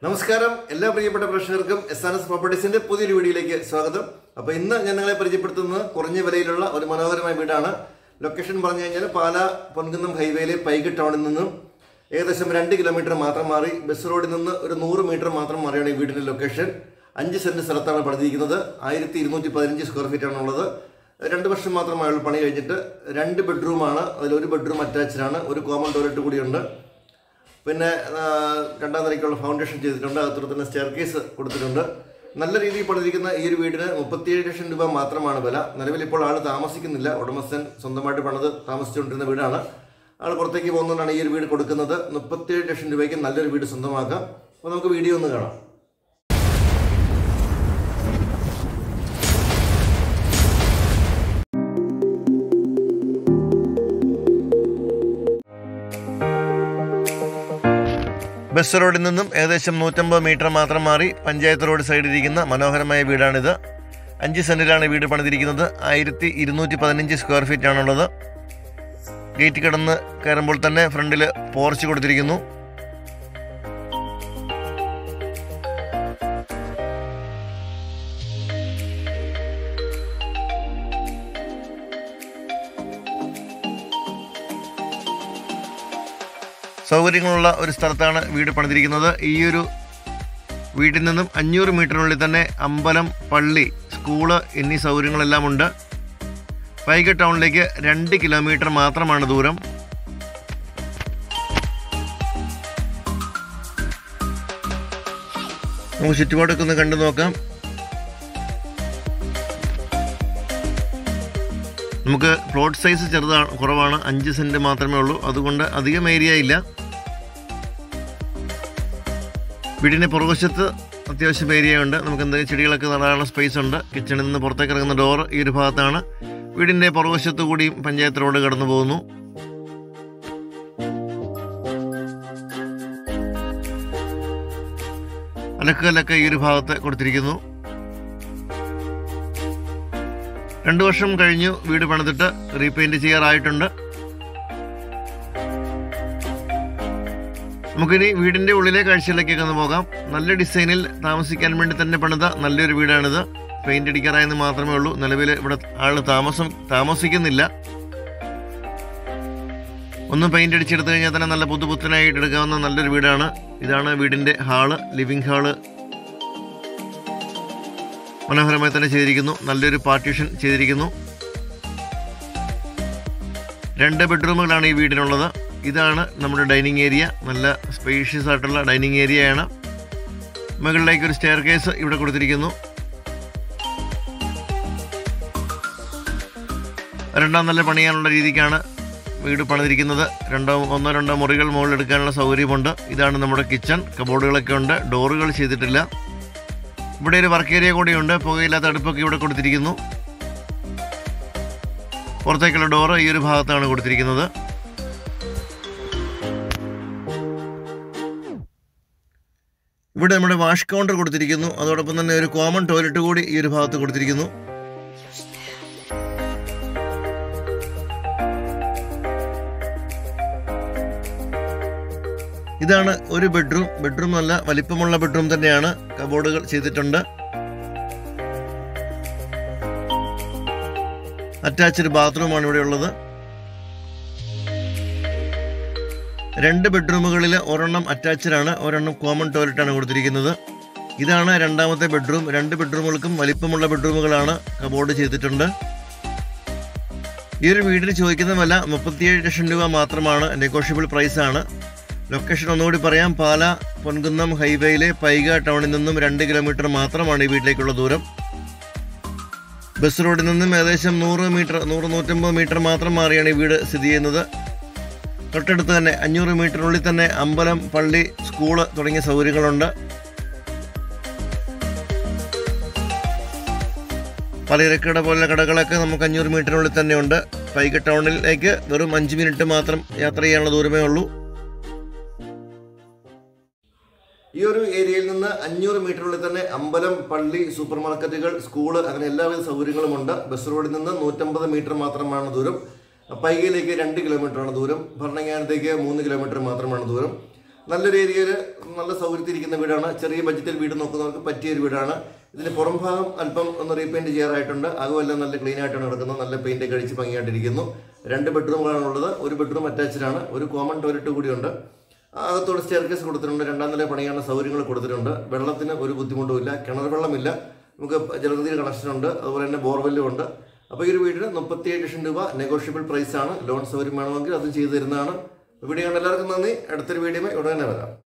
നമസ്കാരം എല്ലാ പ്രിയപ്പെട്ട പ്രേക്ഷകർക്കും എസ് ആൻ എസ് പ്രോപ്പർട്ടീസിന്റെ പുതിയൊരു വീഡിയോയിലേക്ക് സ്വാഗതം അപ്പൊ ഇന്ന് ഞാൻ നിങ്ങളെ പരിചയപ്പെടുത്തുന്നത് കുറഞ്ഞ വിലയിലുള്ള ഒരു മനോഹരമായ വീടാണ് ലൊക്കേഷൻ പറഞ്ഞു കഴിഞ്ഞാൽ പാല പൊൻകുന്നം ഹൈവേയിലെ പൈക് ടൗണിൽ നിന്നും ഏകദേശം രണ്ട് കിലോമീറ്റർ മാത്രം മാറി ബസ് റോഡിൽ നിന്ന് ഒരു നൂറ് മീറ്റർ മാത്രം മാറിയാണ് ഈ വീടിന്റെ ലൊക്കേഷൻ അഞ്ച് സെന്റ് സ്ഥലത്താണ് പണിതിരിക്കുന്നത് ആയിരത്തി ഇരുന്നൂറ്റി പതിനഞ്ച് സ്ക്വയർ ഫീറ്റ് ആണുള്ളത് രണ്ട് വർഷം മാത്രമായുള്ള പണി കഴിഞ്ഞിട്ട് രണ്ട് ബെഡ്റൂമാണ് അതിൽ ഒരു ബെഡ്റൂം അറ്റാച്ച്ഡ് ആണ് ഒരു കോമൺ ടോയ്ലറ്റ് കൂടിയുണ്ട് പിന്നെ ആ, രണ്ടാം നിലയ്ക്കുള്ള ഫൗണ്ടേഷൻ ചെയ്തിട്ടുണ്ട് അതുപോലെ തന്നെ സ്റ്റെയർ കേസ് കൊടുത്തിട്ടുണ്ട് നല്ല രീതിയിൽ പണിതിരിക്കുന്ന ഈ ഒരു വീടിന് മുപ്പത്തിയേഴ് ലക്ഷം രൂപ മാത്രമാണ് വില നിലവിൽ ഇപ്പോൾ ആൾ താമസിക്കുന്നില്ല ഉടമസ്ഥൻ സ്വന്തമായിട്ട് പണിത് താമസിച്ചുകൊണ്ടിരുന്ന വീടാണ് ആൾ പുറത്തേക്ക് പോകുന്നതുകൊണ്ടാണ് ഈ ഒരു വീട് കൊടുക്കുന്നത് മുപ്പത്തിയേഴ് ലക്ഷം രൂപയ്ക്ക് നല്ലൊരു വീട് സ്വന്തമാക്കാം അപ്പോൾ നമുക്ക് വീഡിയോ ഒന്ന് കാണാം ബസ് റോഡിൽ നിന്നും ഏകദേശം നൂറ്റമ്പത് മീറ്റർ മാത്രം മാറി പഞ്ചായത്ത് റോഡ് സൈഡിൽ ഇരിക്കുന്ന മനോഹരമായ വീടാണിത് അഞ്ച് സെന്റിലാണ് വീട് പണിതിരിക്കുന്നത് ആയിരത്തി ഇരുന്നൂറ്റി പതിനഞ്ച് സ്ക്വയർ ഫീറ്റ് ആണുള്ളത് ഗേറ്റ് കടന്ന് കയറുമ്പോൾ തന്നെ ഫ്രണ്ടിൽ പോർച്ച് കൊടുത്തിരിക്കുന്നു സൗകര്യങ്ങളുള്ള ഒരു സ്ഥലത്താണ് വീട് പണിതിരിക്കുന്നത് ഈ ഒരു വീട്ടിൽ നിന്നും അഞ്ഞൂറ് മീറ്ററിനുള്ളിൽ തന്നെ അമ്പലം പള്ളി സ്കൂള് എന്നീ സൗകര്യങ്ങളെല്ലാം ഉണ്ട് വൈഗ ടൗണിലേക്ക് രണ്ട് കിലോമീറ്റർ മാത്രമാണ് ദൂരം നമുക്ക് ചുറ്റുപാടൊക്കെ ഒന്ന് കണ്ടു നോക്കാം നമുക്ക് പ്ലോട്ട് സൈസ് ചെറുതാണ് കുറവാണ് അഞ്ച് സെൻറ്റ് മാത്രമേ ഉള്ളൂ അതുകൊണ്ട് അധികം ഏരിയ ഇല്ല വീടിൻ്റെ പുറകുവശത്ത് അത്യാവശ്യം ഏരിയ ഉണ്ട് നമുക്ക് എന്തെങ്കിലും ചെടികളൊക്കെ നടാനുള്ള സ്പേസ് ഉണ്ട് കിച്ചണിൽ നിന്ന് പുറത്തേക്ക് ഇറങ്ങുന്ന ഡോർ ഈ ഒരു ഭാഗത്താണ് വീടിൻ്റെ പുറകുവശത്ത് കൂടിയും പഞ്ചായത്ത് റോഡ് കടന്നു പോകുന്നു അലക്കുകല്ലൊക്കെ ഈ ഒരു ഭാഗത്ത് കൊടുത്തിരിക്കുന്നു രണ്ടു വർഷം കഴിഞ്ഞു വീട് പണിതിട്ട് റീപെയിന്റ് ചെയ്യാറായിട്ടുണ്ട് നമുക്കിനി വീടിന്റെ ഉള്ളിലെ കാഴ്ചയിലേക്കൊക്കെ ഒന്ന് പോകാം നല്ല ഡിസൈനിൽ താമസിക്കാൻ വേണ്ടി തന്നെ പണിത നല്ലൊരു വീടാണിത് പെയിന്റ് അടിക്കാറായെന്ന് മാത്രമേ ഉള്ളൂ നിലവിൽ ഇവിടെ ആള് താമസം താമസിക്കുന്നില്ല ഒന്ന് പെയിന്റ് അടിച്ചെടുത്തു കഴിഞ്ഞാൽ തന്നെ നല്ല പുതുപുത്തനായിട്ട് എടുക്കാവുന്ന നല്ലൊരു വീടാണ് ഇതാണ് വീടിന്റെ ഹാള് ലിവിംഗ് ഹാള് മനോഹരമായി തന്നെ ചെയ്തിരിക്കുന്നു നല്ലൊരു പാർട്ടീഷൻ ചെയ്തിരിക്കുന്നു രണ്ട് ബെഡ്റൂമുകളാണ് ഈ വീടിനുള്ളത് ഇതാണ് നമ്മുടെ ഡൈനിങ് ഏരിയ നല്ല സ്പേഷ്യസ് ആയിട്ടുള്ള ഡൈനിങ് ഏരിയയാണ് മുകളിലേക്ക് ഒരു സ്റ്റെയർ കേസ് ഇവിടെ കൊടുത്തിരിക്കുന്നു രണ്ടാം നല്ല പണിയാനുള്ള രീതിക്കാണ് വീട് പണിതിരിക്കുന്നത് രണ്ടോ ഒന്നോ രണ്ടോ മുറികൾ മുകളിൽ എടുക്കാനുള്ള സൗകര്യമുണ്ട് ഇതാണ് നമ്മുടെ കിച്ചൺ കബോർഡുകളൊക്കെ ഉണ്ട് ഡോറുകൾ ചെയ്തിട്ടില്ല ഇവിടെ ഒരു വർക്ക് ഏരിയ കൂടിയുണ്ട് പുകയില്ലാത്ത അടുപ്പൊക്കെ ഇവിടെ കൊടുത്തിരിക്കുന്നു പുറത്തേക്കുള്ള ഡോറ് ഈ ഒരു ഭാഗത്താണ് കൊടുത്തിരിക്കുന്നത് ഇവിടെ നമ്മുടെ വാഷ് കൗണ്ടർ കൊടുത്തിരിക്കുന്നു അതോടൊപ്പം തന്നെ ഒരു കോമൺ ടോയ്ലറ്റ് കൂടി ഈ ഒരു ഭാഗത്ത് കൊടുത്തിരിക്കുന്നു ഇതാണ് ഒരു ബെഡ്റൂം ബെഡ്റൂം നല്ല വലിപ്പമുള്ള ബെഡ്റൂം തന്നെയാണ് കബോർഡുകൾ ചെയ്തിട്ടുണ്ട് അറ്റാച്ച്ഡ് ബാത്റൂമാണ് ഇവിടെ ഉള്ളത് രണ്ട് ബെഡ്റൂമുകളിൽ ഒരെണ്ണം അറ്റാച്ച്ഡ് ആണ് ഒരെണ്ണം കോമൺ ടോയ്ലറ്റ് ആണ് കൊടുത്തിരിക്കുന്നത് ഇതാണ് രണ്ടാമത്തെ ബെഡ്റൂം രണ്ട് ബെഡ്റൂമുകൾക്കും വലിപ്പമുള്ള ബെഡ്റൂമുകളാണ് കബോർഡ് ചെയ്തിട്ടുണ്ട് ഈ ഒരു വീടിന് ചോദിക്കുന്ന വില മുപ്പത്തിയേഴ് ലക്ഷം രൂപ മാത്രമാണ് നെഗോഷ്യബിൾ പ്രൈസ് ആണ് ലൊക്കേഷൻ ഒന്നുകൂടി പറയാം പാല പൊൻകുന്നം ഹൈവേയിലെ പൈക ടൗണിൽ നിന്നും രണ്ട് കിലോമീറ്റർ മാത്രമാണ് ഈ വീട്ടിലേക്കുള്ള ദൂരം ബസ് റോഡിൽ നിന്നും ഏകദേശം നൂറ് മീറ്റർ നൂറ് നൂറ്റമ്പത് മീറ്റർ മാത്രം മാറിയാണ് ഈ വീട് സ്ഥിതി ചെയ്യുന്നത് തൊട്ടടുത്ത് തന്നെ അഞ്ഞൂറ് മീറ്ററിനുള്ളിൽ തന്നെ അമ്പലം പള്ളി സ്കൂള് തുടങ്ങിയ സൗകര്യങ്ങളുണ്ട് പലചരക്കട പോലുള്ള കടകളൊക്കെ നമുക്ക് അഞ്ഞൂറ് മീറ്ററിനുള്ളിൽ തന്നെ ഉണ്ട് പൈക ടൗണിലേക്ക് വെറും അഞ്ച് മിനിറ്റ് മാത്രം യാത്ര ചെയ്യാനുള്ള ദൂരമേ ഉള്ളൂ ഈ ഒരു ഏരിയയിൽ നിന്ന് അഞ്ഞൂറ് മീറ്ററിനുള്ളിൽ തന്നെ അമ്പലം പള്ളി സൂപ്പർ മാർക്കറ്റുകൾ സ്കൂള് അങ്ങനെ എല്ലാവിധ സൗകര്യങ്ങളുമുണ്ട് ബസ് റോഡിൽ നിന്ന് നൂറ്റമ്പത് മീറ്റർ മാത്രമാണ് ദൂരം പൈകയിലേക്ക് രണ്ട് കിലോമീറ്ററാണ് ദൂരം ഭരണങ്ങാനത്തേക്ക് മൂന്ന് കിലോമീറ്റർ മാത്രമാണ് ദൂരം നല്ലൊരു ഏരിയയിൽ നല്ല സൗകര്യത്തിരിക്കുന്ന വീടാണ് ചെറിയ ബഡ്ജറ്റിൽ വീട് നോക്കുന്നവർക്ക് പറ്റിയ ഒരു വീടാണ് ഇതിന് പുറം ഭാഗം അല്പം ഒന്ന് റീപെയിന്റ് ചെയ്യാറായിട്ടുണ്ട് അതുമെല്ലാം നല്ല ക്ലീൻ ആയിട്ടാണ് നടക്കുന്നത് നല്ല പെയിന്റ് ഒക്കെ അടിച്ച് ഭംഗിയായിട്ടിരിക്കുന്നു രണ്ട് ബെഡ്റൂമുകളാണ് ഉള്ളത് ഒരു ബെഡ്റൂം അറ്റാച്ച്ഡ് ആണ് ഒരു കോമൺ ടോയ്ലറ്റ് കൂടിയുണ്ട് അകത്തോട് സ്റ്റെയർക്കേസ് കൊടുത്തിട്ടുണ്ട് രണ്ടാം നില പണിയാനുള്ള സൗകര്യങ്ങൾ കൊടുത്തിട്ടുണ്ട് വെള്ളത്തിന് ഒരു ബുദ്ധിമുട്ടുമില്ല കിണർ വെള്ളമില്ല നമുക്ക് ജലനിധി കണക്ഷൻ ഉണ്ട് അതുപോലെ തന്നെ ബോർവെല്ലും ഉണ്ട് അപ്പോൾ ഈ ഒരു വീടിന് മുപ്പത്തിയേഴ് ലക്ഷം രൂപ നെഗോഷ്യബിൾ പ്രൈസ് ആണ് ലോൺ സൗകര്യം വേണമെങ്കിൽ അതും ചെയ്തു തരുന്നതാണ് വീഡിയോ കണ്ട എല്ലാവർക്കും നന്ദി അടുത്തൊരു വീഡിയോ ഉടനെ വരാം